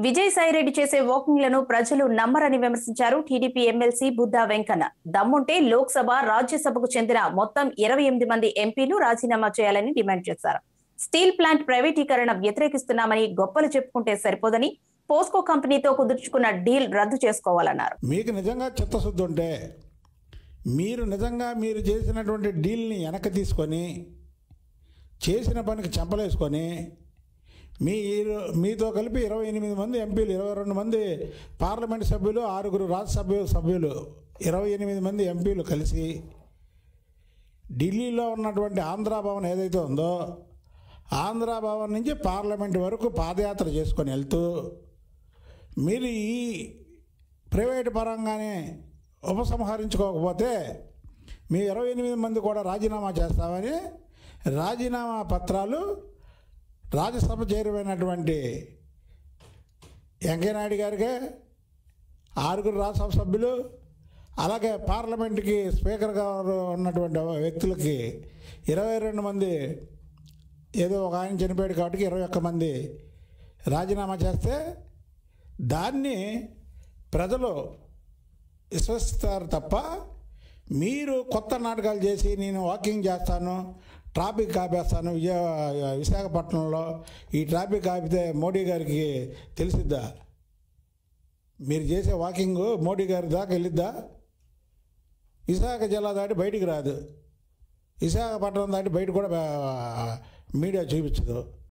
విజయసాయిరెడ్డి చేసే వాకింగ్లను ప్రజలు నమ్మరని విమర్శించారు టీడీపీ ఎమ్మెల్సీ బుద్దా వెంకన్న దమ్ముంటే లోక్సభ రాజ్యసభకు చెందిన మొత్తం ఇరవై ఎనిమిది మంది ఎంపీలు రాజీనామా చేయాలని డిమాండ్ చేశారు స్టీల్ ప్లాంట్ ప్రైవేటీకరణ వ్యతిరేకిస్తున్నామని గొప్పలు చెప్పుకుంటే సరిపోదని పోస్కో కంపెనీతో కుదుర్చుకున్న డీల్ రద్దు చేసుకోవాలన్నారు మీకు నిజంగా చిత్తశుద్ధి ఉంటే మీరు నిజంగా మీరు చేసినటువంటి డీల్ని వెనక్కి తీసుకొని చేసిన పనికి చెంపలేసుకొని మీరు మీతో కలిపి ఇరవై ఎనిమిది మంది ఎంపీలు ఇరవై రెండు మంది పార్లమెంట్ సభ్యులు ఆరుగురు రాజ్యసభ సభ్యులు ఇరవై ఎనిమిది మంది ఎంపీలు కలిసి ఢిల్లీలో ఉన్నటువంటి ఆంధ్రా భవన్ ఏదైతే ఉందో ఆంధ్రా భవన్ నుంచి పార్లమెంట్ వరకు పాదయాత్ర చేసుకొని వెళ్తూ మీరు ఈ ప్రైవేట్ పరంగానే ఉపసంహరించుకోకపోతే మీ ఇరవై ఎనిమిది మంది కూడా రాజీనామా చేస్తామని రాజీనామా పత్రాలు రాజ్యసభ చేరువైనటువంటి వెంకయ్యనాయుడు గారికి ఆరుగురు రాజ్యసభ సభ్యులు అలాగే పార్లమెంట్కి స్పీకర్ గారు ఉన్నటువంటి వ్యక్తులకి ఇరవై రెండు మంది ఏదో ఒక ఆయన చనిపోయాడు కాబట్టి ఇరవై ఒక్క మంది రాజీనామా చేస్తే దాన్ని ప్రజలు విశ్వసిస్తారు తప్ప మీరు కొత్త నాటకాలు చేసి నేను వాకింగ్ చేస్తాను ట్రాఫిక్ ఆపేస్తాను విజయ విశాఖపట్నంలో ఈ ట్రాఫిక్ ఆపితే మోడీ గారికి తెలిసిద్దా మీరు చేసే వాకింగ్ మోడీ గారి దాకా వెళ్ళిద్దా విశాఖ జిల్లా దాటి బయటికి రాదు విశాఖపట్నం దాటి బయట కూడా ఆ, మీడియా చూపించదు